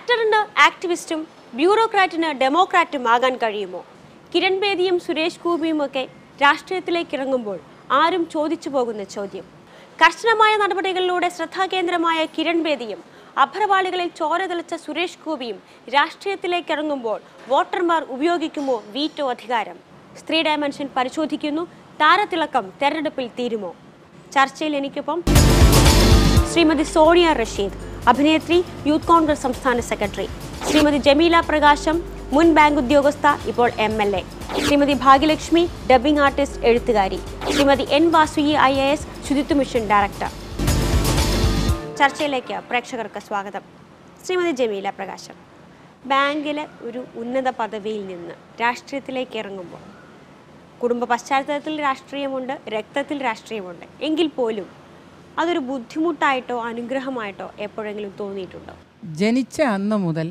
ആക്ടറിന് ആക്ടിവിസ്റ്റും ബ്യൂറോക്രാറ്റിന് ഡെമോക്രാറ്റും ആകാൻ കഴിയുമോ കിരൺ ബേദിയും സുരേഷ് ഗോപിയുമൊക്കെ രാഷ്ട്രീയത്തിലേക്ക് ഇറങ്ങുമ്പോൾ ആരും ചോദിച്ചു പോകുന്ന ചോദ്യം കർശനമായ നടപടികളിലൂടെ ശ്രദ്ധാകേന്ദ്രമായ കിരൺ ബേദിയും അഭരവാളികളിൽ ചോര തെളിച്ച സുരേഷ് ഗോപിയും രാഷ്ട്രീയത്തിലേക്ക് ഇറങ്ങുമ്പോൾ വോട്ടർമാർ ഉപയോഗിക്കുമോ വീറ്റോ അധികാരം സ്ത്രീ ഡയമെൻഷൻ പരിശോധിക്കുന്നു താരതിളക്കം തെരഞ്ഞെടുപ്പിൽ തീരുമോ ചർച്ചയിൽ എനിക്കൊപ്പം ശ്രീമതി സോണിയ റഷീദ് അഭിനേത്രി യൂത്ത് കോൺഗ്രസ് സംസ്ഥാന സെക്രട്ടറി ശ്രീമതി ജമീല പ്രകാശം മുൻ ബാങ്ക് ഉദ്യോഗസ്ഥ ഇപ്പോൾ M L A Shrimati Bhagyalakshmi dubbing artist എഴുത്തുകാരി Shrimati N Vasuki I A S ശുചിത്വ മിഷൻ ഡയറക്ടർ ചർച്ചയിലേക്ക് പ്രേക്ഷകർക്ക് സ്വാഗതം ശ്രീമതി ജമീല പ്രകാശം ബാങ്കിലെ ഒരു ഉന്നത പദവിയിൽ നിന്ന് രാഷ്ട്രീയത്തിലേക്ക് ഇറങ്ങുമ്പോൾ കുടുംബ പശ്ചാത്തലത്തിൽ രാഷ്ട്രീയമുണ്ട് രക്തത്തിൽ രാഷ്ട്രീയമുണ്ട് എങ്കിൽ പോലും അതൊരു ബുദ്ധിമുട്ടായിട്ടോ അനുഗ്രഹമായിട്ടോ എപ്പോഴെങ്കിലും തോന്നിയിട്ടുണ്ടോ ജനിച്ച അന്ന് മുതൽ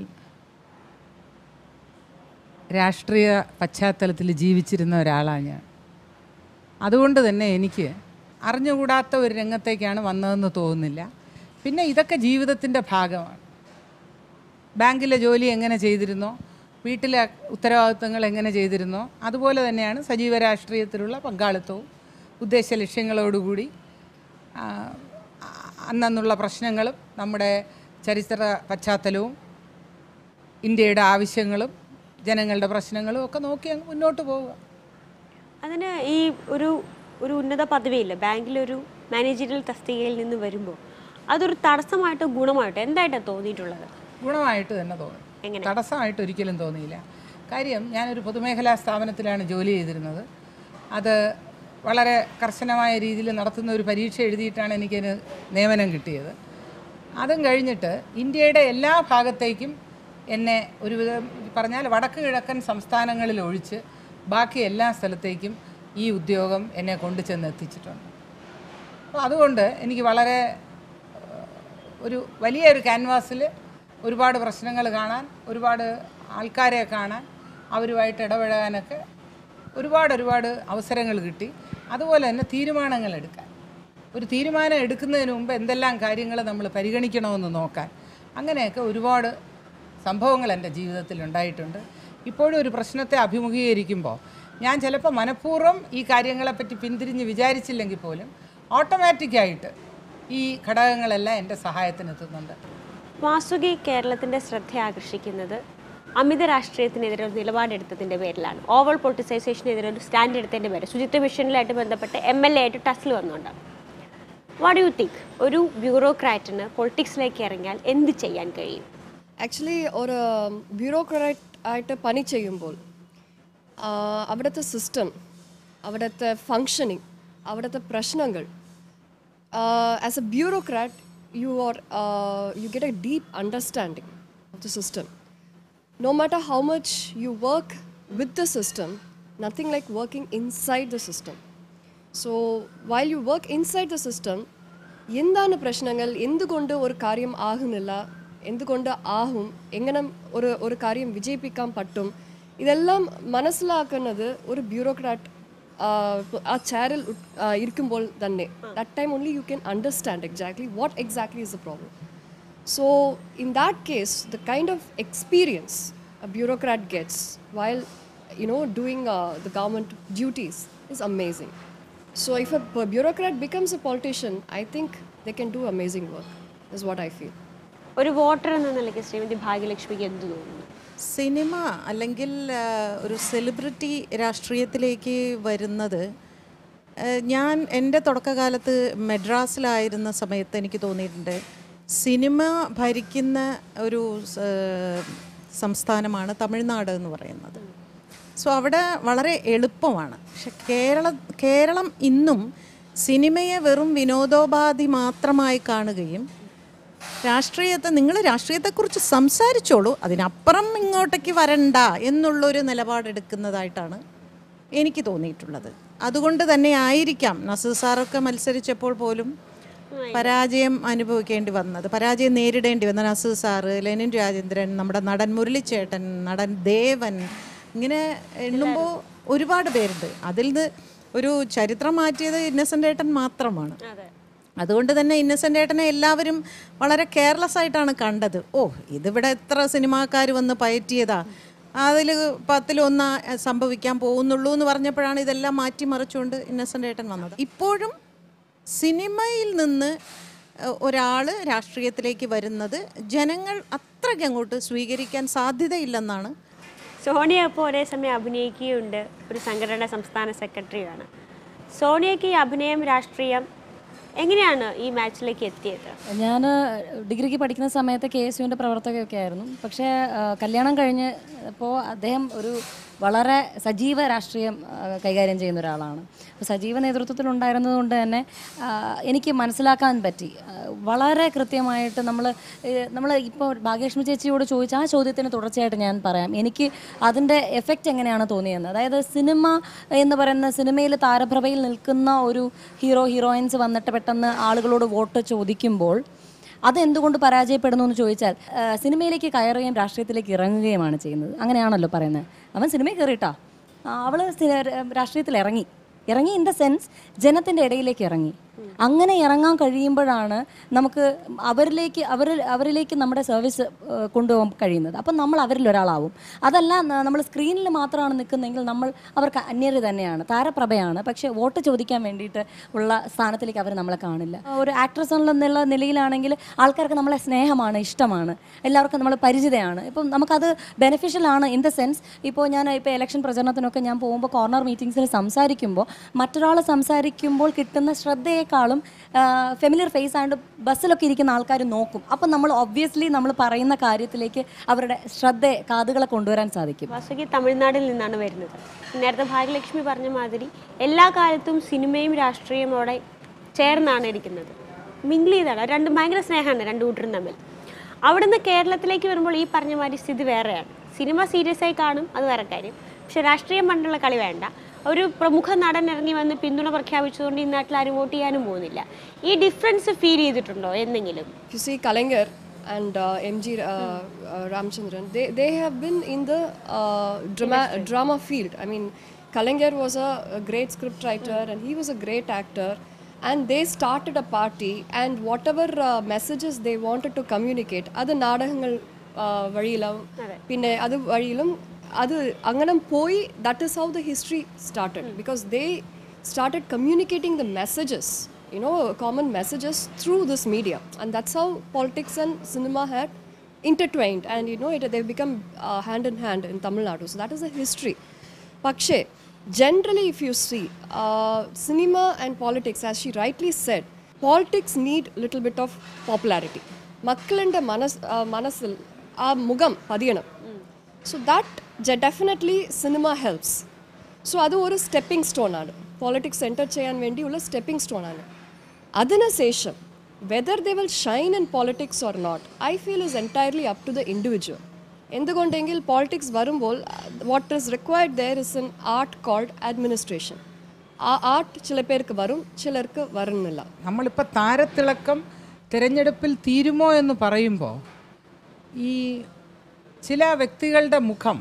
രാഷ്ട്രീയ പശ്ചാത്തലത്തിൽ ജീവിച്ചിരുന്ന ഒരാളാണ് ഞാൻ അതുകൊണ്ട് തന്നെ എനിക്ക് അറിഞ്ഞുകൂടാത്ത ഒരു രംഗത്തേക്കാണ് വന്നതെന്ന് തോന്നുന്നില്ല പിന്നെ ഇതൊക്കെ ജീവിതത്തിൻ്റെ ഭാഗമാണ് ബാങ്കിലെ ജോലി എങ്ങനെ ചെയ്തിരുന്നോ വീട്ടിലെ ഉത്തരവാദിത്തങ്ങൾ എങ്ങനെ ചെയ്തിരുന്നോ അതുപോലെ തന്നെയാണ് സജീവ രാഷ്ട്രീയത്തിലുള്ള പങ്കാളിത്തവും ഉദ്ദേശ ലക്ഷ്യങ്ങളോടുകൂടി ആ, അന്നന്നുള്ള പ്രശ്നങ്ങളും നമ്മുടെ ചരിത്ര പശ്ചാത്തലവും ഇന്ത്യയുടെ ആവശ്യങ്ങളും ജനങ്ങളുടെ പ്രശ്നങ്ങളും ഒക്കെ നോക്കി അങ്ങ് മുന്നോട്ട് പോവുക അതിന് ഈ ഒരു ഒരു ഉന്നത പദവിയില്ല ബാങ്കിലൊരു മാനേജറിയൽ തസ്തികയിൽ നിന്ന് വരുമ്പോൾ അതൊരു തടസ്സമായിട്ടോ ഗുണമായിട്ടോ എന്തായിട്ടാണ് തോന്നിയിട്ടുള്ളത് ഗുണമായിട്ട് തന്നെ തോന്നി എങ്ങനെ? തടസ്സമായിട്ട് ഒരിക്കലും തോന്നിയില്ല കാര്യം ഞാനൊരു പൊതുമേഖലാ സ്ഥാപനത്തിലാണ് ജോലി ചെയ്തിരുന്നത് അത് വളരെ കർശനമായ രീതിയിൽ നടത്തുന്ന ഒരു പരീക്ഷ എഴുതിയിട്ടാണ് എനിക്കൊരു നിയമനം കിട്ടിയത് അതും കഴിഞ്ഞിട്ട് ഇന്ത്യയുടെ എല്ലാ ഭാഗത്തേക്കും എന്നെ ഒരുവിധം പറഞ്ഞാൽ വടക്ക് കിഴക്കൻ സംസ്ഥാനങ്ങളിൽ ഒഴിച്ച് ബാക്കി എല്ലാ സ്ഥലത്തേക്കും ഈ ഉദ്യോഗം എന്നെ കൊണ്ടു ചെന്ന് എത്തിച്ചിട്ടുണ്ട് അപ്പോൾ അതുകൊണ്ട് എനിക്ക് വളരെ ഒരു വലിയൊരു ക്യാൻവാസിൽ ഒരുപാട് പ്രശ്നങ്ങൾ കാണാൻ ഒരുപാട് ആൾക്കാരെ കാണാൻ അവരുമായിട്ട് ഇടപഴകാനൊക്കെ ഒരുപാട് ഒരുപാട് അവസരങ്ങൾ കിട്ടി അതുപോലെ തന്നെ തീരുമാനങ്ങൾ എടുക്കാൻ ഒരു തീരുമാനം എടുക്കുന്നതിന് മുമ്പ് എന്തെല്ലാം കാര്യങ്ങൾ നമ്മൾ പരിഗണിക്കണമെന്ന് നോക്കാൻ അങ്ങനെയൊക്കെ ഒരുപാട് സംഭവങ്ങൾ എൻ്റെ ജീവിതത്തിൽ ഉണ്ടായിട്ടുണ്ട് ഇപ്പോഴും ഒരു പ്രശ്നത്തെ അഭിമുഖീകരിക്കുമ്പോൾ ഞാൻ ചിലപ്പോൾ മനഃപൂർവ്വം ഈ കാര്യങ്ങളെപ്പറ്റി പിന്തിരിഞ്ഞ് വിചാരിച്ചില്ലെങ്കിൽ പോലും ഓട്ടോമാറ്റിക്കായിട്ട് ഈ ഘടകങ്ങളെല്ലാം എൻ്റെ സഹായത്തിനെത്തുന്നുണ്ട് വാസുകി കേരളത്തിന്റെ ശ്രദ്ധ ആകർഷിക്കുന്നത് അമിത രാഷ്ട്രീയത്തിനെതിരെ ഒരു നിലപാടെടുത്തതിന്റെ പേരിലാണ് ഓവർ പൊളിറ്റിസൈസേഷനെതിരെ ഒരു സ്റ്റാൻഡ് എടുത്തതിന്റെ പേര് ശുചിത്വ മിഷനിലായിട്ട് ബന്ധപ്പെട്ട് എം എൽ എ ആയിട്ട് ടസിൽ വന്നുണ്ട് വാട്ട് യു തിങ്ക് ഒരു ബ്യൂറോക്രാറ്റിന് പൊളിറ്റിക്സിലേക്ക് ഇറങ്ങിയാൽ എന്ത് ചെയ്യാൻ കഴിയും ആക്ച്വലി ഒരു ബ്യൂറോക്രാറ്റ് ആയിട്ട് പണി ചെയ്യുമ്പോൾ ആ, അവിടുത്തെ സിസ്റ്റം അവിടുത്തെ ഫങ്ഷനിങ് അവിടുത്തെ പ്രശ്നങ്ങൾ as a bureaucrat you are you get a deep understanding of the system no matter how much you work with the system, nothing like working inside the system. So while you work inside the system, എന്താണ് പ്രശ്നങ്ങൾ എന്തുകൊണ്ട് ഒരു കാര്യം ആകുന്നില്ല എന്തുകൊണ്ട് ആകും എങ്ങനെ ഒരു ഒരു കാര്യം വിജയിപ്പിക്കാൻ പറ്റും ഇതെല്ലാം മനസ്സിലാക്കുന്നത് ഒരു ബ്യൂറോക്രാറ്റ് ആ ചെയറിൽ ഇരിക്കുമ്പോൾ തന്നെ that time only you can understand exactly what exactly is the problem So, in that case, the kind of experience a bureaucrat gets while, you know, doing uh, the government duties is amazing. So, if a bu- bureaucrat becomes a politician, I think they can do amazing work. Is what I feel. ഒരു voter എന്ന നിലയ്ക്ക് ശ്രീമതി ഭാഗ്യലക്ഷ്മിക്ക് എന്ത് തോന്നുന്നു cinema അല്ലെങ്കിൽ ആ, ഒരു celebrity രാഷ്ട്രീയത്തിലേക്ക് വരുന്നത് ആ, ഞാൻ എൻ്റെ തുടക്കകാലത്ത് മെഡ്രാസിലായിരുന്ന സമയത്ത് എനിക്ക് തോന്നിയിട്ടുണ്ട് സിനിമ ഭരിക്കുന്ന ഒരു സ- സംസ്ഥാനമാണ് തമിഴ്നാട് എന്ന് പറയുന്നത് സോ അവിടെ വളരെ എളുപ്പമാണ് പക്ഷെ കേരള കേരളം ഇന്നും സിനിമയെ വെറും വിനോദോപാധി മാത്രമായി കാണുകയും രാഷ്ട്രീയത്തെ നിങ്ങൾ രാഷ്ട്രീയത്തെക്കുറിച്ച് സംസാരിച്ചോളൂ അതിനപ്പുറം ഇങ്ങോട്ടേക്ക് വരണ്ട എന്നുള്ളൊരു നിലപാടെടുക്കുന്നതായിട്ടാണ് എനിക്ക് തോന്നിയിട്ടുള്ളത് അതുകൊണ്ട് തന്നെ ആയിരിക്കാം നസീർ സാറൊക്കെ മത്സരിച്ചപ്പോൾ പോലും പരാജയം അനുഭവിക്കേണ്ടി വന്നത് പരാജയം നേരിടേണ്ടി വന്ന നസീർ സാറ് ലെനിൻ രാജേന്ദ്രൻ നമ്മുടെ നടൻ മുരളിച്ചേട്ടൻ നടൻ ദേവൻ ഇങ്ങനെ എണ്ണുമ്പോൾ ഒരുപാട് പേരുണ്ട് അതിൽ നിന്ന് ഒരു ചരിത്രം മാറ്റിയത് ഇന്നസെൻ്റ് ഏട്ടൻ മാത്രമാണ് അതുകൊണ്ട് തന്നെ ഇന്നസെൻ്റ് ഏട്ടനെ എല്ലാവരും വളരെ കെയർലെസ് ആയിട്ടാണ് കണ്ടത് ഓ ഇതിവിടെ എത്ര സിനിമാക്കാർ വന്ന് പയറ്റിയതാ അതിൽ പത്തിലൊന്ന് സംഭവിക്കാൻ പോകുന്നുള്ളൂ എന്ന് പറഞ്ഞപ്പോഴാണ് ഇതെല്ലാം മാറ്റിമറിച്ചുകൊണ്ട് ഇന്നസെൻ്റ് ഏട്ടൻ വന്നത് ഇപ്പോഴും സിനിമയിൽ നിന്ന് ഒരാൾ രാഷ്ട്രീയത്തിലേക്ക് വരുന്നത് ജനങ്ങൾ അത്രയ്ക്ക് അങ്ങോട്ട് സ്വീകരിക്കാൻ സാധ്യതയില്ലെന്നാണ് സോണിയ ഇപ്പോൾ ഒരേ സമയം അഭിനയിക്കുകയുണ്ട് ഒരു സംഘടനയുടെ സംസ്ഥാന സെക്രട്ടറിയുമാണ് സോണിയയ്ക്ക് ഈ അഭിനയം രാഷ്ട്രീയം എങ്ങനെയാണ് ഈ മാച്ചിലേക്ക് എത്തിയത് ഞാൻ ഡിഗ്രിക്ക് പഠിക്കുന്ന സമയത്ത് കെ എസ് യുവിൻ്റെ പ്രവർത്തകയൊക്കെ ആയിരുന്നു പക്ഷേ ആ, കല്യാണം കഴിഞ്ഞ് ഇപ്പോൾ അദ്ദേഹം ഒരു വളരെ സജീവ രാഷ്ട്രീയം ആ, കൈകാര്യം ചെയ്യുന്ന ഒരാളാണ് അപ്പോൾ സജീവ നേതൃത്വത്തിലുണ്ടായിരുന്നത് കൊണ്ട് തന്നെ ആ, എനിക്ക് മനസ്സിലാക്കാൻ പറ്റി ആ, വളരെ കൃത്യമായിട്ട് നമ്മൾ നമ്മൾ ഇപ്പോൾ ഭാഗ്യലക്ഷ്മി ചേച്ചിയോട് ചോദിച്ച ആ ചോദ്യത്തിന് തുടർച്ചയായിട്ട് ഞാൻ പറയാം എനിക്ക് അതിൻ്റെ എഫക്റ്റ് എങ്ങനെയാണ് തോന്നിയെന്ന് അതായത് സിനിമ എന്ന് പറയുന്ന സിനിമയിൽ താരപ്രഭയിൽ നിൽക്കുന്ന ഒരു ഹീറോ ഹീറോയിൻസ് വന്നിട്ട് പെട്ടെന്ന് ആളുകളോട് വോട്ട് ചോദിക്കുമ്പോൾ അതെന്തുകൊണ്ട് പരാജയപ്പെടുന്നു എന്ന് ചോദിച്ചാൽ ആ, സിനിമയിലേക്ക് കയറുകയും രാഷ്ട്രീയത്തിലേക്ക് ഇറങ്ങുകയുമാണ് ചെയ്യുന്നത് അങ്ങനെയാണല്ലോ പറയുന്നത് അവൻ സിനിമയിൽ കയറിയിട്ടാ അവൾ രാഷ്ട്രീയത്തിൽ ഇറങ്ങി ഇറങ്ങി ഇൻ ദ സെൻസ് ജനത്തിൻ്റെ ഇടയിലേക്ക് ഇറങ്ങി അങ്ങനെ ഇറങ്ങാൻ കഴിയുമ്പോഴാണ് നമുക്ക് അവരിലേക്ക് അവർ അവരിലേക്ക് നമ്മുടെ സർവീസ് കൊണ്ടുപോകാൻ കഴിയുന്നത് അപ്പം നമ്മൾ അവരിൽ ഒരാളാവും അതല്ല നമ്മൾ സ്ക്രീനിൽ മാത്രമാണ് നിൽക്കുന്നതെങ്കിൽ നമ്മൾ അവർക്ക് അന്യര് തന്നെയാണ് താരപ്രഭയാണ് പക്ഷേ വോട്ട് ചോദിക്കാൻ വേണ്ടിയിട്ട് ഉള്ള സ്ഥാനത്തിലേക്ക് അവർ നമ്മളെ കാണില്ല ഒരു ആക്ട്രസ് എന്നുള്ള നിലയിലാണെങ്കിൽ ആൾക്കാർക്ക് നമ്മളെ സ്നേഹമാണ് ഇഷ്ടമാണ് എല്ലാവർക്കും നമ്മൾ പരിചിതയാണ് ഇപ്പം നമുക്കത് ബെനിഫിഷ്യൽ ആണ് ഇൻ ദ സെൻസ് ഇപ്പോൾ ഞാൻ ഇപ്പോൾ ഇലക്ഷൻ പ്രചരണത്തിനൊക്കെ ഞാൻ പോകുമ്പോൾ കോർണർ മീറ്റിംഗ്സിൽ സംസാരിക്കുമ്പോൾ മറ്റൊരാൾ സംസാരിക്കുമ്പോൾ കിട്ടുന്ന ശ്രദ്ധയേക്കാളും ഫെമിലിയർ ഫേസ് ആയതുകൊണ്ട് ബസ്സിലൊക്കെ ഇരിക്കുന്ന ആൾക്കാർ നോക്കും അപ്പം നമ്മൾ ഒബ്വിയസ്ലി നമ്മൾ പറയുന്ന കാര്യത്തിലേക്ക് അവരുടെ ശ്രദ്ധ കാതുകളെ കൊണ്ടുവരാൻ സാധിക്കും വാസുകി തമിഴ്നാട്ടിൽ നിന്നാണ് വരുന്നത് നേരത്തെ ഭാഗ്യലക്ഷ്മി പറഞ്ഞ മാതിരി എല്ലാ കാലത്തും സിനിമയും രാഷ്ട്രീയവും അവിടെ ചേർന്നാണ് ഇരിക്കുന്നത് മിങ്കിൾ ചെയ്താണ് രണ്ടും ഭയങ്കര സ്നേഹമാണ് രണ്ട് കൂട്ടരും തമ്മിൽ അവിടുന്ന് കേരളത്തിലേക്ക് വരുമ്പോൾ ഈ പറഞ്ഞ മാതിരി സ്ഥിതി വേറെയാണ് സിനിമ സീരിയസ് ആയി കാണും അത് വേറെ കാര്യം പക്ഷെ രാഷ്ട്രീയം പണ്ടുള്ള കളി വേണ്ട ഒരു പ്രമുഖ നടൻ ഇറങ്ങി വന്ന് പിന്തുണ പ്രഖ്യാപിച്ചുകൊണ്ട് ഈ നാട്ടിൽ ആരും വോട്ട് ചെയ്യാനും പോകുന്നില്ല ഈ ഡിഫറൻസ് ഫീൽ ചെയ്തിട്ടുണ്ടോ എന്തെങ്കിലും If you see Kalangar and uh, MG uh, uh, Ramchandran, they, they have been in the uh, drama, drama field. I mean, Kalangar was a, a great script writer and he was a great actor. And they started a party, and whatever uh, messages they wanted to communicate, അത് നാടകങ്ങൾ uh, വഴിയിലും പിന്നെ അത് വഴിയിലും അത് അങ്ങനെ പോയി that is how the history started because they started communicating the messages, you know, common messages through this media. And that's how politics and cinema had intertwined. And, you know, it, they've become uh, hand in hand in Tamil Nadu. So that is the history. Pakshe, generally, if you see, uh, cinema and politics, as she rightly said, politics need little bit of popularity. മക്കളുടെ മനസ് മനസ്സിൽ ആ മുഖം പതിയണം so that definitely cinema helps so അത് ഒരു stepping stone ആണ് politics enter ചെയ്യാൻ വേണ്ടിയുള്ള സ്റ്റെപ്പിംഗ് സ്റ്റോൺ ആണ് അതിനുശേഷം whether they will shine in politics or not I feel is entirely up to the individual എന്തുകൊണ്ടെങ്കിൽ പോളിറ്റിക്സ് വരുമ്പോൾ what is required there is an art called administration ആ art ചില പേർക്ക് വരും ചിലർക്ക് വരുന്നില്ല നമ്മളിപ്പോൾ താരത്തിളക്കം തിരഞ്ഞെടുപ്പിൽ തീരുമോ എന്ന് പറയുമ്പോൾ ഈ ചില വ്യക്തികളുടെ മുഖം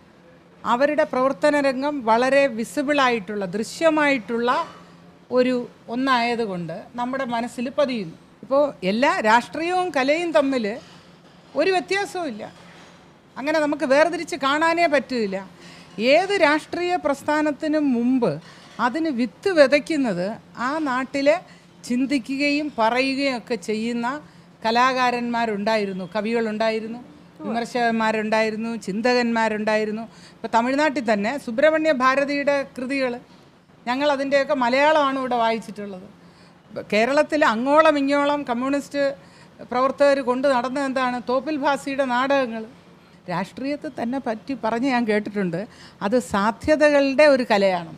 അവരുടെ പ്രവർത്തന രംഗം വളരെ വിസിബിളായിട്ടുള്ള ദൃശ്യമായിട്ടുള്ള ഒരു ഒന്നായതുകൊണ്ട് നമ്മുടെ മനസ്സിൽ പതിയുന്നു ഇപ്പോൾ എല്ലാ രാഷ്ട്രീയവും കലയും തമ്മിൽ ഒരു വ്യത്യാസവും ഇല്ല അങ്ങനെ നമുക്ക് വേർതിരിച്ച് കാണാനേ പറ്റില്ല ഏത് രാഷ്ട്രീയ പ്രസ്ഥാനത്തിനും മുമ്പ് അതിന് വിത്ത് വിതയ്ക്കുന്നത് ആ നാട്ടിലെ ചിന്തിക്കുകയും പറയുകയും ഒക്കെ ചെയ്യുന്ന കലാകാരന്മാരുണ്ടായിരുന്നു കവികളുണ്ടായിരുന്നു വിമർശകന്മാരുണ്ടായിരുന്നു ചിന്തകന്മാരുണ്ടായിരുന്നു ഇപ്പോൾ തമിഴ്നാട്ടിൽ തന്നെ സുബ്രഹ്മണ്യ ഭാരതിയുടെ കൃതികൾ ഞങ്ങൾ അതിൻ്റെയൊക്കെ മലയാളമാണ് ഇവിടെ വായിച്ചിട്ടുള്ളത് കേരളത്തിൽ അങ്ങോളം ഇങ്ങോളം കമ്മ്യൂണിസ്റ്റ് പ്രവർത്തകർ കൊണ്ട് നടന്ന എന്താണ് തോപ്പിൽ ഭാസിയുടെ നാടകങ്ങൾ രാഷ്ട്രീയത്തെ തന്നെ പറ്റി പറഞ്ഞ് ഞാൻ കേട്ടിട്ടുണ്ട് അത് സാധ്യതകളുടെ ഒരു കലയാണ്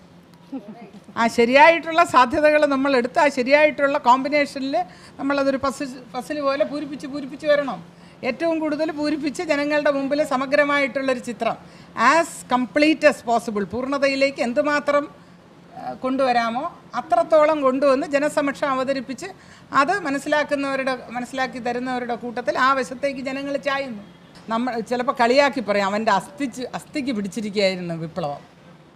ആ ശരിയായിട്ടുള്ള സാധ്യതകൾ നമ്മൾ എടുത്ത് ആ ശരിയായിട്ടുള്ള കോമ്പിനേഷനിൽ നമ്മളതൊരു പസിൽ പസിൽ പോലെ പൂരിപ്പിച്ച് പൂരിപ്പിച്ച് വരണം ഏറ്റവും കൂടുതൽ പൂരിപ്പിച്ച് ജനങ്ങളുടെ മുമ്പിൽ സമഗ്രമായിട്ടുള്ളൊരു ചിത്രം ആസ് കംപ്ലീറ്റ് ആസ് പോസിബിൾ പൂർണ്ണതയിലേക്ക് എന്തുമാത്രം ആ, കൊണ്ടുവരാമോ അത്രത്തോളം കൊണ്ടുവന്ന് ജനസമക്ഷം അവതരിപ്പിച്ച് അത് മനസ്സിലാക്കുന്നവരുടെ മനസ്സിലാക്കി തരുന്നവരുടെ കൂട്ടത്തിൽ ആ വശത്തേക്ക് ജനങ്ങൾ ചായുന്നു നമ്മൾ ചിലപ്പോൾ കളിയാക്കി പറയും അവൻ്റെ അസ്ഥിച്ച് അസ്ഥിക്ക് പിടിച്ചിരിക്കുകയായിരുന്നു വിപ്ലവം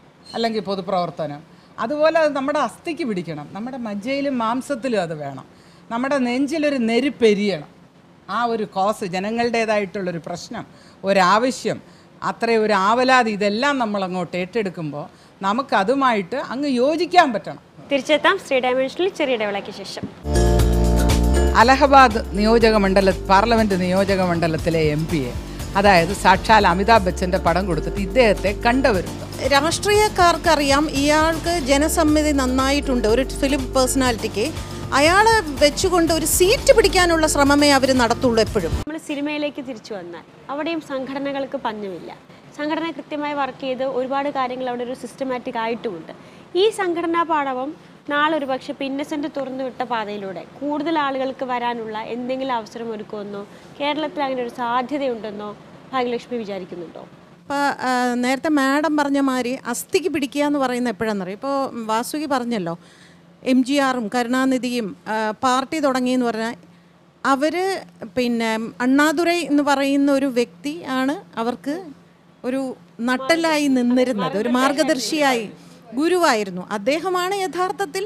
അല്ലെങ്കിൽ പൊതുപ്രവർത്തനം അതുപോലെ അത് നമ്മുടെ അസ്ഥിക്ക് പിടിക്കണം നമ്മുടെ മജ്ജയിലും മാംസത്തിലും അത് വേണം നമ്മുടെ നെഞ്ചിലൊരു നെരുപ്പെരിയണം ആ ഒരു കോസ് ജനങ്ങളുടേതായിട്ടുള്ളൊരു പ്രശ്നം ഒരാവശ്യം അത്രയും ഒരു ആവലാതി ഇതെല്ലാം നമ്മൾ അങ്ങോട്ട് ഏറ്റെടുക്കുമ്പോൾ നമുക്കതുമായിട്ട് അങ്ങ് യോജിക്കാൻ പറ്റണം തിരിച്ചെത്താം ശ്രീ ഡയമെൻഷനിൽ ചെറിയ ഇടവേളയ്ക്ക് ശേഷം അലഹബാദ് നിയോജക മണ്ഡല പാർലമെൻറ്റ് നിയോജക മണ്ഡലത്തിലെ എം പിയെ അതായത് സാക്ഷാൽ അമിതാഭ് ബച്ചൻ്റെ പടം കൊടുത്തിട്ട് ഇദ്ദേഹത്തെ കണ്ടവരുണ്ട് രാഷ്ട്രീയക്കാർക്കറിയാം ഇയാൾക്ക് ജനസമ്മതി നന്നായിട്ടുണ്ട് ഒരു ഫിലിം പേഴ്സണാലിറ്റിക്ക് അയാളെ വെച്ചുകൊണ്ട് ഒരു സീറ്റ് പിടിക്കാനുള്ള ശ്രമമേ അവർ നടത്തുള്ളൂ എപ്പോഴും നമ്മൾ സിനിമയിലേക്ക് തിരിച്ചു വന്നാൽ അവിടെയും സംഘടനകൾക്ക് പഞ്ഞമില്ല സംഘടന കൃത്യമായി വർക്ക് ചെയ്ത് ഒരുപാട് കാര്യങ്ങൾ അവിടെ ഒരു സിസ്റ്റമാറ്റിക് ആയിട്ടുമുണ്ട് ഈ സംഘടനാ പാഠവും നാളെ ഒരു പക്ഷേ ഇപ്പോൾ ഇന്നസെൻ്റ് തുറന്നു വിട്ട പാതയിലൂടെ കൂടുതൽ ആളുകൾക്ക് വരാനുള്ള എന്തെങ്കിലും അവസരം ഒരുക്കുമെന്നോ കേരളത്തിൽ അങ്ങനെ ഒരു സാധ്യതയുണ്ടെന്നോ ഭാഗ്യലക്ഷ്മി വിചാരിക്കുന്നുണ്ടോ ഇപ്പോൾ നേരത്തെ മാഡം പറഞ്ഞ മാതിരി അസ്ഥിക്ക് പിടിക്കുക എന്ന് പറയുന്നത് എപ്പോഴാണെന്നറിയാം ഇപ്പോൾ വാസുകി പറഞ്ഞല്ലോ എം ജി ആറും കരുണാനിധിയും ആ, പാർട്ടി തുടങ്ങിയെന്ന് പറഞ്ഞാൽ അവർ പിന്നെ അണ്ണാദുരൈ എന്ന് പറയുന്ന ഒരു വ്യക്തി ആണ് അവർക്ക് ഒരു നട്ടലായി നിന്നിരുന്നത് ഒരു മാർഗദർശിയായി ഗുരുവായിരുന്നു അദ്ദേഹമാണ് യഥാർത്ഥത്തിൽ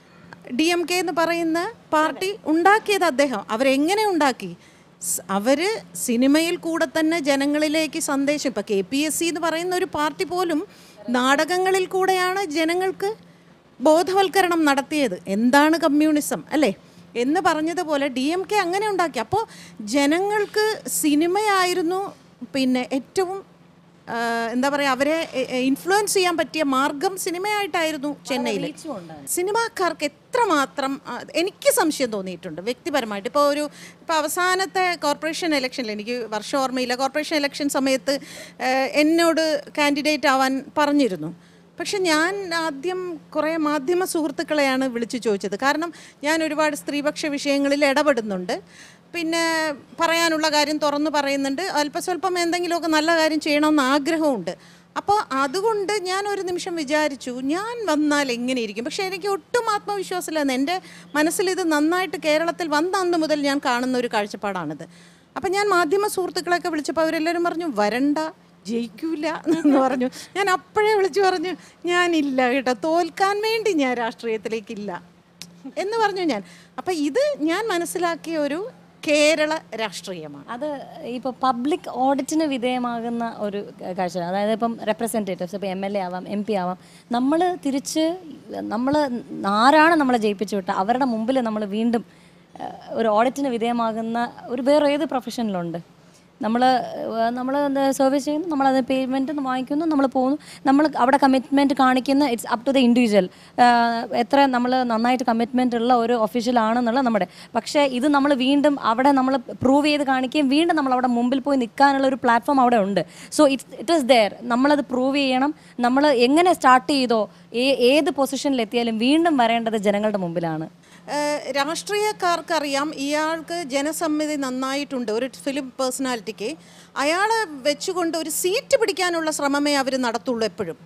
ഡി എം കെ എന്ന് പറയുന്ന പാർട്ടി ഉണ്ടാക്കിയത് അദ്ദേഹം അവരെങ്ങനെ ഉണ്ടാക്കി സ് അവര് സിനിമയിൽ കൂടെ തന്നെ ജനങ്ങളിലേക്ക് സന്ദേശം ഇപ്പം കെ പി എസ് സി എന്ന് പറയുന്ന ഒരു പാർട്ടി പോലും നാടകങ്ങളിൽ കൂടെയാണ് ജനങ്ങൾക്ക് ബോധവൽക്കരണം നടത്തിയത് എന്താണ് കമ്മ്യൂണിസം അല്ലേ എന്ന് പറഞ്ഞതുപോലെ ഡി എം കെ അങ്ങനെ ഉണ്ടാക്കി അപ്പോൾ ജനങ്ങൾക്ക് സിനിമയായിരുന്നു പിന്നെ ഏറ്റവും ആ, എന്താ പറയുക അവരെ ഇൻഫ്ലുവൻസ് ചെയ്യാൻ പറ്റിയ മാർഗം സിനിമയായിട്ടായിരുന്നു ചെന്നൈയിൽ സിനിമാക്കാർക്ക് എത്രമാത്രം ആ, എനിക്ക് സംശയം തോന്നിയിട്ടുണ്ട് വ്യക്തിപരമായിട്ട് ഇപ്പോൾ ഒരു ഇപ്പോൾ അവസാനത്തെ കോർപ്പറേഷൻ ഇലക്ഷനിൽ എനിക്ക് വർഷം ഓർമ്മയില്ല കോർപ്പറേഷൻ ഇലക്ഷൻ സമയത്ത് ആ, എന്നോട് കാൻഡിഡേറ്റ് ആവാൻ പറഞ്ഞിരുന്നു പക്ഷെ ഞാൻ ആദ്യം കുറേ മാധ്യമ സുഹൃത്തുക്കളെയാണ് വിളിച്ചു ചോദിച്ചത് കാരണം ഞാൻ ഒരുപാട് സ്ത്രീപക്ഷ വിഷയങ്ങളിൽ ഇടപെടുന്നുണ്ട് പിന്നെ പറയാനുള്ള കാര്യം തുറന്നു പറയുന്നുണ്ട് അല്പസ്വല്പം എന്തെങ്കിലുമൊക്കെ നല്ല കാര്യം ചെയ്യണമെന്ന് ആഗ്രഹമുണ്ട് അപ്പോൾ അതുകൊണ്ട് ഞാൻ ഒരു നിമിഷം വിചാരിച്ചു ഞാൻ വന്നാൽ എങ്ങനെയിരിക്കും പക്ഷേ എനിക്ക് ഒട്ടും ആത്മവിശ്വാസമില്ലായിരുന്നു എൻ്റെ മനസ്സിൽ ഇത് നന്നായിട്ട് കേരളത്തിൽ വന്ന അന്ന് മുതൽ ഞാൻ കാണുന്ന ഒരു കാഴ്ചപ്പാടാണിത് അപ്പം ഞാൻ മാധ്യമ സുഹൃത്തുക്കളെയൊക്കെ വിളിച്ചപ്പോൾ അവരെല്ലാവരും പറഞ്ഞു വരണ്ട ജയിക്കൂല എന്ന് പറഞ്ഞു ഞാൻ അപ്പോഴേ വിളിച്ചു പറഞ്ഞു ഞാനില്ല കേട്ടോ തോൽക്കാൻ വേണ്ടി ഞാൻ രാഷ്ട്രീയത്തിലേക്കില്ല എന്ന് പറഞ്ഞു ഞാൻ അപ്പം ഇത് ഞാൻ മനസ്സിലാക്കിയ ഒരു കേരള രാഷ്ട്രീയമാണ് അത് ഇപ്പോൾ പബ്ലിക് ഓഡിറ്റിന് വിധേയമാകുന്ന ഒരു കാഴ്ച അതായത് ഇപ്പം റെപ്രസെൻറ്റേറ്റീവ്സ് ഇപ്പോൾ എം എൽ എ ആവാം എം പി ആവാം നമ്മൾ തിരിച്ച് നമ്മൾ ആരാണ് നമ്മളെ ജയിപ്പിച്ചു വിട്ട അവരുടെ മുമ്പിൽ നമ്മൾ വീണ്ടും ഏഹ്, ഒരു ഓഡിറ്റിന് വിധേയമാകുന്ന ഒരു വേറെ ഏത് പ്രൊഫഷനിലുണ്ട് നമ്മൾ നമ്മൾ എന്താ സർവീസ് ചെയ്യുന്നു നമ്മളത് പേയ്മെൻറ്റ് വാങ്ങിക്കുന്നു നമ്മൾ പോകുന്നു നമ്മൾ അവിടെ കമ്മിറ്റ്മെൻറ്റ് കാണിക്കുന്ന it's up to the individual എത്ര നമ്മൾ നന്നായിട്ട് കമ്മിറ്റ്മെൻ്റ് ഉള്ള ഒരു ഒഫീഷ്യൽ ആണെന്നുള്ള നമ്മുടെ പക്ഷേ ഇത് നമ്മൾ വീണ്ടും അവിടെ നമ്മൾ പ്രൂവ് ചെയ്ത് കാണിക്കുകയും വീണ്ടും നമ്മൾ അവിടെ മുമ്പിൽ പോയി നിൽക്കാനുള്ള ഒരു പ്ലാറ്റ്ഫോം അവിടെ ഉണ്ട് so it's it is there നമ്മളത് പ്രൂവ് ചെയ്യണം നമ്മൾ എങ്ങനെ സ്റ്റാർട്ട് ചെയ്തോ ഏ- ഏത് പൊസിഷനിൽ എത്തിയാലും വീണ്ടും വരേണ്ടത് ജനങ്ങളുടെ മുമ്പിലാണ് ഏഹ് രാഷ്ട്രീയക്കാർക്കറിയാം ഇയാൾക്ക് ജനസമ്മതി നന്നായിട്ടുണ്ട് ഒരു ഫിലിം പേഴ്സണാലിറ്റിക്ക് അയാളെ വെച്ചുകൊണ്ട് ഒരു സീറ്റ് പിടിക്കാനുള്ള ശ്രമമേ അവർ നടത്തുള്ളൂ എപ്പോഴും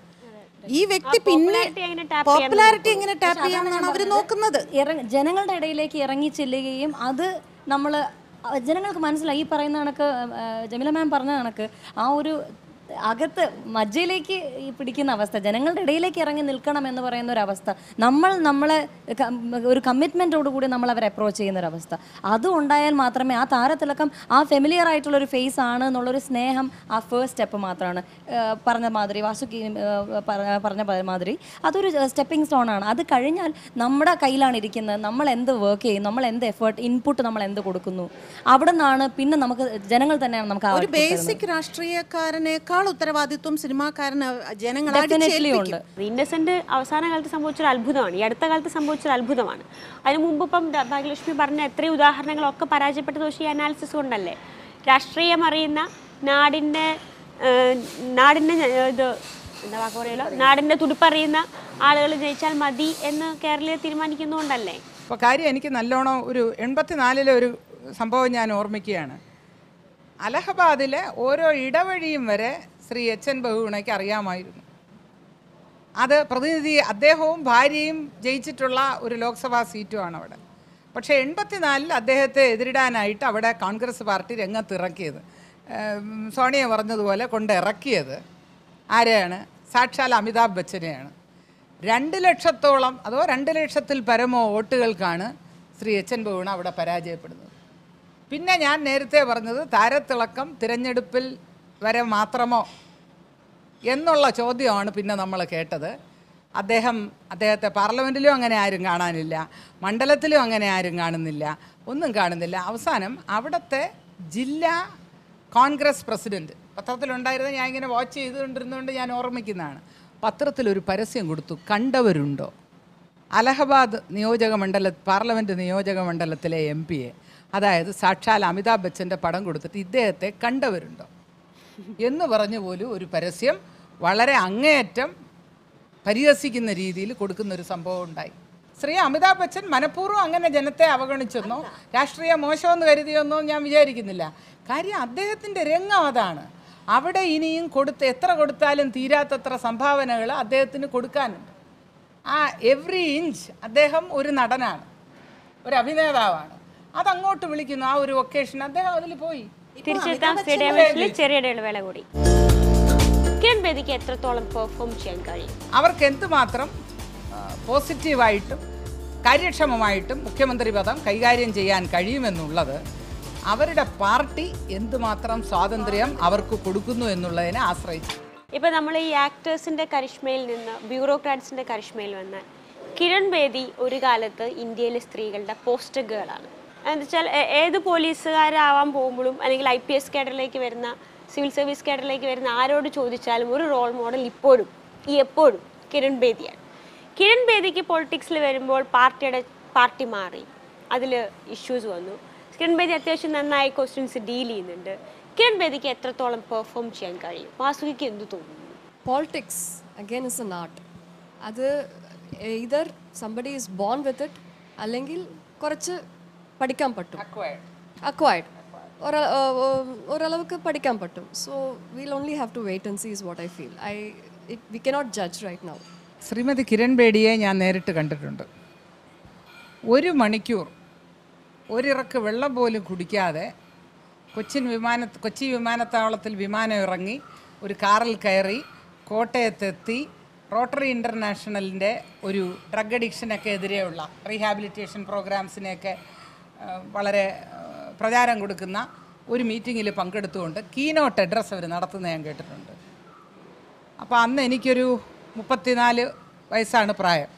ഈ വ്യക്തി പിന്നെ popularity എങ്ങനെ tap പോപ്പുലാരിറ്റി എങ്ങനെ ടാപ്പ് ചെയ്യാമെന്നാണ് അവർ നോക്കുന്നത് ഇറങ്ങ ജനങ്ങളുടെ ഇടയിലേക്ക് ഇറങ്ങി ചെല്ലുകയും അത് നമ്മൾ ജനങ്ങൾക്ക് മനസ്സിലായി ഈ പറയുന്ന കണക്ക് ആ, ജമില മാം പറഞ്ഞ കണക്ക് ആ ഒരു അകത്ത് മജ്ജയിലേക്ക് ഈ പിടിക്കുന്ന അവസ്ഥ ജനങ്ങളുടെ ഇടയിലേക്ക് ഇറങ്ങി നിൽക്കണം എന്ന് പറയുന്ന ഒരു അവസ്ഥ നമ്മൾ നമ്മളെ ക- ഒരു കമ്മിറ്റ്മെൻറ്റോട് കൂടി നമ്മൾ അവരെ അപ്രോച്ച് ചെയ്യുന്ന ഒരു അവസ്ഥ അത് ഉണ്ടായാൽ മാത്രമേ ആ താരത്തിളക്കം ആ ഫെമിലിയർ ആയിട്ടുള്ള ഒരു ഫേസ് ആണ് എന്നുള്ളൊരു സ്നേഹം ആ ഫേസ്റ്റ് സ്റ്റെപ്പ് മാത്രമാണ് ഏഹ് പറഞ്ഞ മാതിരി വാസുക്കി ഏഹ് പറ- പറഞ്ഞ പ- മാതിരി അതൊരു സ്റ്റെപ്പിംഗ് സ്റ്റോൺ ആണ് അത് കഴിഞ്ഞാൽ നമ്മുടെ കയ്യിലാണ് ഇരിക്കുന്നത് നമ്മൾ എന്ത് വർക്ക് ചെയ്യും നമ്മൾ എന്ത് എഫേർട്ട് ഇൻപുട്ട് നമ്മൾ എന്ത് കൊടുക്കുന്നു അവിടെ നിന്നാണ് പിന്നെ നമുക്ക് ജനങ്ങൾ തന്നെയാണ് നമുക്ക് ആ ഒരു output തരുന്നത്. ബേസിക് രാഷ്ട്രീയക്കാരനേക്കാൾ ഉത്തരവാദിത്വം സിനിമാക്കാരന് ജനങ്ങൾ Definitely ഉണ്ട് ഇന്നസെന്റ് അവസാന കാലത്ത് സംഭവിച്ചൊരു അത്ഭുതമാണ് ഈ അടുത്ത കാലത്ത് സംഭവിച്ചൊരു അത്ഭുതമാണ് അതിന് മുമ്പ് ഇപ്പം ദ- ഭാഗ്യലക്ഷ്മി പറഞ്ഞ എത്രയും ഉദാഹരണങ്ങളൊക്കെ പരാജയപ്പെട്ടത് പക്ഷേ ഈ അനാലിസിസ് കൊണ്ടല്ലേ രാഷ്ട്രീയം അറിയുന്ന നാടിൻ്റെ ഏഹ്, നാടിൻ്റെ ഞ- ഇത് എന്താ വാക്ക് പറയുമല്ലോ നാടിൻ്റെ തുടിപ്പറിയുന്ന ആളുകൾ ജയിച്ചാൽ മതി എന്ന് കേരളീയർ തീരുമാനിക്കുന്നതുകൊണ്ടല്ലേ അപ്പോൾ കാര്യം എനിക്ക് നല്ലോണം ഒരു എൺപത്തിനാലിലെ ഒരു സംഭവം ഞാൻ ഓർമ്മിക്കുകയാണ് അലഹബാദിലെ ഓരോ ഇടവഴിയും വരെ ശ്രീ എച്ച് എൻ ബഹുഗുണയ്ക്ക് അറിയാമായിരുന്നു അത് പ്രതിനിധി അദ്ദേഹവും ഭാര്യയും ജയിച്ചിട്ടുള്ള ഒരു ലോക്സഭാ സീറ്റുമാണ് അവിടെ പക്ഷേ എൺപത്തിനാലിൽ അദ്ദേഹത്തെ എതിരിടാനായിട്ട് അവിടെ കോൺഗ്രസ് പാർട്ടി രംഗത്തിറക്കിയത് ഏം, സോണിയ പറഞ്ഞതുപോലെ കൊണ്ട് ഇറക്കിയത് ആരെയാണ് സാക്ഷാൽ അമിതാഭ് ബച്ചനെയാണ് രണ്ട് ലക്ഷത്തോളം അതോ രണ്ട് ലക്ഷത്തിൽ പരമോ വോട്ടുകൾക്കാണ് ശ്രീ എച്ച് എൻ ബഹുണ് അവിടെ പരാജയപ്പെടുന്നത് പിന്നെ ഞാൻ നേരത്തെ പറഞ്ഞത് താരത്തിളക്കം തിരഞ്ഞെടുപ്പിൽ വരെ മാത്രമോ എന്നുള്ള ചോദ്യമാണ് പിന്നെ നമ്മൾ കേട്ടത് അദ്ദേഹം അദ്ദേഹത്തെ പാർലമെൻറ്റിലും അങ്ങനെ ആരും കാണാനില്ല മണ്ഡലത്തിലും അങ്ങനെ ആരും കാണുന്നില്ല ഒന്നും കാണുന്നില്ല അവസാനം അവിടുത്തെ ജില്ലാ കോൺഗ്രസ് പ്രസിഡൻറ്റ് പത്രത്തിലുണ്ടായിരുന്നത് ഞാൻ ഇങ്ങനെ വാച്ച് ചെയ്തുകൊണ്ടിരുന്നതുകൊണ്ട് ഞാൻ ഓർമ്മിക്കുന്നതാണ് പത്രത്തിലൊരു പരസ്യം കൊടുത്തു കണ്ടവരുണ്ടോ അലഹബാദ് നിയോജക മണ്ഡല പാർലമെൻറ്റ് നിയോജക മണ്ഡലത്തിലെ എം പിയെ അതായത് സാക്ഷാൽ അമിതാഭ് ബച്ചൻ്റെ പടം കൊടുത്തിട്ട് ഇദ്ദേഹത്തെ കണ്ടവരുണ്ടോ എന്ന് പറഞ്ഞു പോലും ഒരു പരസ്യം വളരെ അങ്ങേയറ്റം പരിഹസിക്കുന്ന രീതിയിൽ കൊടുക്കുന്ന ഒരു സംഭവം ഉണ്ടായി ശ്രീ അമിതാഭ് ബച്ചൻ മനഃപൂർവ്വം അങ്ങനെ ജനത്തെ അവഗണിച്ചെന്നോ രാഷ്ട്രീയ മോശമെന്ന് കരുതിയെന്നോ ഞാൻ വിചാരിക്കുന്നില്ല കാര്യം അദ്ദേഹത്തിൻ്റെ രംഗം അതാണ് അവിടെ ഇനിയും കൊടുത്ത് എത്ര കൊടുത്താലും തീരാത്തത്ര സംഭാവനകൾ അദ്ദേഹത്തിന് കൊടുക്കാനുണ്ട് ആ എവ്രി ഇഞ്ച് അദ്ദേഹം ഒരു നടനാണ് ഒരു അഭിനേതാവാണ് അതങ്ങോട്ട് വിളിക്കുന്നു ആ ഒരു ഒക്കേഷൻ അദ്ദേഹം അതിൽ പോയി തിരിച്ചെത്താം സ്റ്റേഡിയമിൽ ചെറിയ ഇടവേള കൂടി കിരൺ ബേദിക്ക് എത്രത്തോളം പെർഫോം ചെയ്യാൻ കഴിയും അവർക്ക് എന്തുമാത്രം ആ, പോസിറ്റീവായിട്ടും കാര്യക്ഷമമായിട്ടും മുഖ്യമന്ത്രി പദം കൈകാര്യം ചെയ്യാൻ കഴിയുമെന്നുള്ളത് അവരുടെ പാർട്ടി എന്തുമാത്രം സ്വാതന്ത്ര്യം അവർക്ക് കൊടുക്കുന്നു എന്നുള്ളതിനെ ആശ്രയിച്ചു ഇപ്പൊ നമ്മൾ ഈ ആക്ടേഴ്സിന്റെ കരിഷ്മയിൽ നിന്ന് ബ്യൂറോക്രാറ്റ്സിന്റെ കരിഷ്മയിൽ വന്നാൽ കിരൺ ബേദി ഒരു കാലത്ത് ഇന്ത്യയിലെ സ്ത്രീകളുടെ പോസ്റ്റർ ഗേളാണ് എന്ന് വെച്ചാൽ ഏ- ഏത് പോലീസുകാരാവാൻ പോകുമ്പോഴും അല്ലെങ്കിൽ ഐ പി എസ് കേഡറിലേക്ക് വരുന്ന സിവിൽ സർവീസ് കേഡറിലേക്ക് വരുന്ന ആരോട് ചോദിച്ചാലും ഒരു റോൾ മോഡൽ ഇപ്പോഴും ഈ എപ്പോഴും കിരൺ ബേദിയാണ് കിരൺ ബേദിക്ക് പൊളിറ്റിക്സിൽ വരുമ്പോൾ പാർട്ടിയുടെ പാർട്ടി മാറി അതിൽ ഇഷ്യൂസ് വന്നു കിരൺ ബേദി അത്യാവശ്യം നന്നായി ക്വസ്റ്റ്യൻസ് ഡീൽ ചെയ്യുന്നുണ്ട് കിരൺ ബേദിക്ക് എത്രത്തോളം പെർഫോം ചെയ്യാൻ കഴിയും വാസുകിക്ക് എന്ത് തോന്നുന്നു politics again is an art അത് either somebody is born with it അല്ലെങ്കിൽ കുറച്ച് പഠിക്കാൻ പറ്റും അക്വയർഡ് ഒരളവുക്ക് പഠിക്കാൻ പറ്റും so will only have to wait and see is what I feel I it we cannot judge right now Shrimati Kiran ബേഡിയെ ഞാൻ നേരിട്ട് കണ്ടിട്ടുണ്ട് ഒരു മണിക്കൂർ ഒരിറക്ക് വെള്ളം പോലും കുടിക്കാതെ കൊച്ചിൻ വിമാന കൊച്ചി വിമാനത്താവളത്തിൽ വിമാനം ഇറങ്ങി ഒരു കാറിൽ കയറി കോട്ടയത്തെത്തി റോട്ടറി ഇൻ്റർനാഷണലിൻ്റെ ഒരു ഡ്രഗ് അഡിക്ഷനൊക്കെ എതിരെയുള്ള റീഹാബിലിറ്റേഷൻ പ്രോഗ്രാംസിനെയൊക്കെ ആ, വളരെ ആ, പ്രചാരം കൊടുക്കുന്ന ഒരു മീറ്റിങ്ങിൽ പങ്കെടുത്തുകൊണ്ട് കീനോട്ട് അഡ്രസ്സ് അവർ നടത്തുന്നത് ഞാൻ കേട്ടിട്ടുണ്ട് അപ്പോൾ അന്ന് എനിക്കൊരു മുപ്പത്തിനാല് വയസ്സാണ് പ്രായം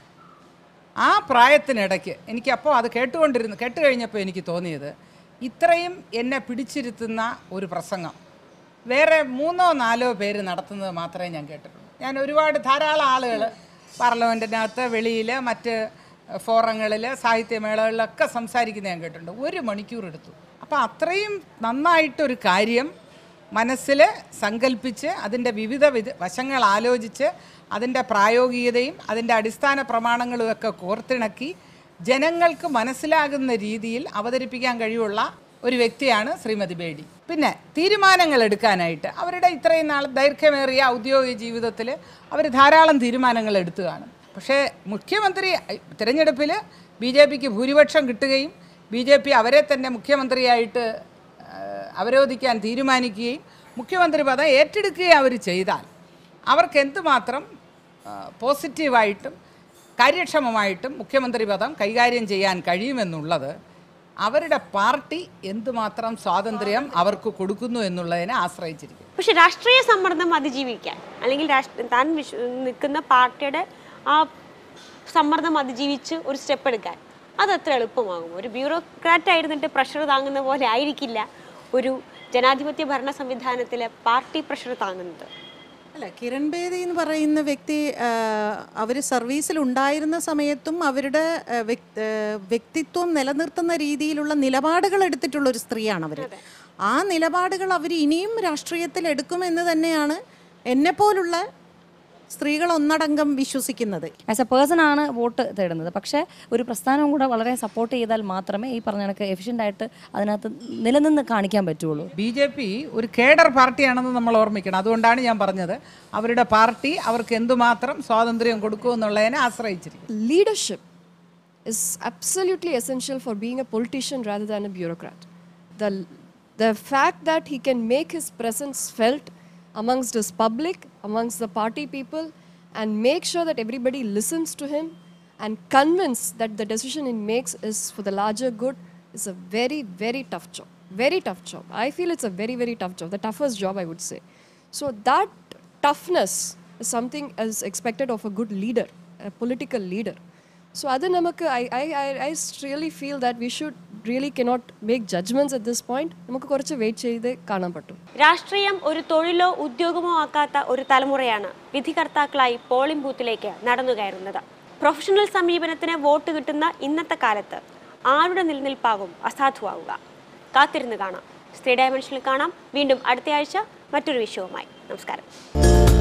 ആ പ്രായത്തിനിടയ്ക്ക് എനിക്കപ്പോൾ അത് കേട്ടുകൊണ്ടിരുന്നു കേട്ട് കഴിഞ്ഞപ്പോൾ എനിക്ക് തോന്നിയത് ഇത്രയും എന്നെ പിടിച്ചിരുത്തുന്ന ഒരു പ്രസംഗം വേറെ മൂന്നോ നാലോ പേര് നടത്തുന്നത് മാത്രമേ ഞാൻ കേട്ടിട്ടുള്ളൂ ഞാൻ ഒരുപാട് ധാരാളം ആളുകൾ പാർലമെൻറ്റിനകത്ത് വെളിയിൽ മറ്റ് ഫോറങ്ങളിൽ സാഹിത്യമേളകളിലൊക്കെ സംസാരിക്കുന്നത് ഞാൻ കേട്ടിട്ടുണ്ട് ഒരു മണിക്കൂർ എടുത്തു അപ്പോൾ അത്രയും നന്നായിട്ടൊരു കാര്യം മനസ്സിൽ സങ്കല്പിച്ച് അതിൻ്റെ വിവിധ വിധ വശങ്ങൾ ആലോചിച്ച് അതിൻ്റെ പ്രായോഗികതയും അതിൻ്റെ അടിസ്ഥാന പ്രമാണങ്ങളും ഒക്കെ കോർത്തിണക്കി ജനങ്ങൾക്ക് മനസ്സിലാകുന്ന രീതിയിൽ അവതരിപ്പിക്കാൻ കഴിവുള്ള ഒരു വ്യക്തിയാണ് ശ്രീമതി ബേഡി പിന്നെ തീരുമാനങ്ങൾ എടുക്കാനായിട്ട് അവരുടെ ഇത്രയും നാൾ ദൈർഘ്യമേറിയ ഔദ്യോഗിക ജീവിതത്തിൽ അവർ ധാരാളം തീരുമാനങ്ങൾ എടുത്തു കാണും പക്ഷേ മുഖ്യമന്ത്രി തിരഞ്ഞെടുപ്പിൽ ബി ജെ പിക്ക് ഭൂരിപക്ഷം കിട്ടുകയും ബി ജെ പി അവരെ തന്നെ മുഖ്യമന്ത്രിയായിട്ട് ഏഹ് അവരോധിക്കാൻ തീരുമാനിക്കുകയും മുഖ്യമന്ത്രി പദം ഏറ്റെടുക്കുകയും അവർ ചെയ്താൽ അവർക്ക് എന്തുമാത്രം ഏഹ് പോസിറ്റീവായിട്ടും കാര്യക്ഷമമായിട്ടും മുഖ്യമന്ത്രി പദം കൈകാര്യം ചെയ്യാൻ കഴിയുമെന്നുള്ളത് അവരുടെ പാർട്ടി എന്തുമാത്രം സ്വാതന്ത്ര്യം അവർക്ക് കൊടുക്കുന്നു എന്നുള്ളതിനെ ആശ്രയിച്ചിരിക്കും പക്ഷെ രാഷ്ട്രീയ സമ്മർദ്ദം അതിജീവിക്കാൻ അല്ലെങ്കിൽ രാഷ്ട്ര താൻ വിശ്വ നിൽക്കുന്ന പാർട്ടിയുടെ ആ സമ്മർദ്ദം അതിജീവിച്ച് ഒരു സ്റ്റെപ്പ് എടുക്കാൻ അതത്ര എളുപ്പമാകും ഒരു ബ്യൂറോക്രാറ്റ് ആയിരുന്നിട്ട് പ്രഷർ താങ്ങുന്ന പോലെ ആയിരിക്കില്ല ഒരു ജനാധിപത്യ ഭരണ സംവിധാനത്തിലെ പാർട്ടി പ്രഷർ താങ്ങുന്നത് അല്ല കിരൺ ബേദി എന്ന് പറയുന്ന വ്യക്തി അവർ സർവീസിൽ ഉണ്ടായിരുന്ന സമയത്തും അവരുടെ ആ, വ്യക്- ആ, വ്യക്തിത്വം നിലനിർത്തുന്ന രീതിയിലുള്ള നിലപാടുകൾ എടുത്തിട്ടുള്ള ഒരു സ്ത്രീയാണ് അവർ ആ നിലപാടുകൾ അവർ ഇനിയും രാഷ്ട്രീയത്തിൽ എടുക്കുമെന്ന് തന്നെയാണ് എന്നെപ്പോലുള്ള സ്ത്രീകൾ ഒന്നടങ്കം വിശ്വസിക്കുന്നത് ആസ് എ പേഴ്സൺ ആണ് വോട്ട് തേടുന്നത് പക്ഷേ ഒരു പ്രസ്ഥാനവും കൂടെ വളരെ സപ്പോർട്ട് ചെയ്താൽ മാത്രമേ ഈ പറഞ്ഞ കണക്ക് എഫിഷ്യൻ്റ് ആയിട്ട് അതിനകത്ത് നിലനിന്ന് കാണിക്കാൻ പറ്റുള്ളൂ ബി ജെ പി ഒരു കേഡർ പാർട്ടിയാണെന്ന് നമ്മൾ ഓർമ്മിക്കണം അതുകൊണ്ടാണ് ഞാൻ പറഞ്ഞത് അവരുടെ പാർട്ടി അവർക്ക് എന്തുമാത്രം സ്വാതന്ത്ര്യം കൊടുക്കുമെന്നുള്ളതിനെ ആശ്രയിച്ചിരിക്കും leadership is absolutely essential for being a politician rather than a bureaucrat. The, the fact that he can make his presence felt amongst his public, amongst the party people, and make sure that everybody listens to him and convince that the decision he makes is for the larger good is a very, very tough job. Very tough job. I feel it's a very, very tough job. The toughest job, I would say. So that toughness is something as expected of a good leader, a political leader. So other namak, I, I, I, I really feel that we should really cannot make judgments at this point. നമുക്ക് കുറച്ച് wait ചെയ്ത് കാണാൻ പറ്റും രാഷ്ട്രീയം ഒരു തൊഴിലോ ഉദ്യോഗമോ ആക്കാത്ത ഒരു തലമുറയാണ് വിധികർത്താക്കളായി polling ബൂത്തിലേക്ക് നടന്നു കയറുന്നത് പ്രൊഫഷണൽ സമീപനത്തിന് വോട്ട് കിട്ടുന്ന ഇന്നത്തെ കാലത്ത് ആരുടെ നിലനിൽപ്പാകും അസാധുവാകുക കാത്തിരുന്ന് കാണാം സ്ത്രീ ഡയമെൻഷനിൽ കാണാം വീണ്ടും അടുത്തയാഴ്ച മറ്റൊരു വിഷയവുമായി നമസ്കാരം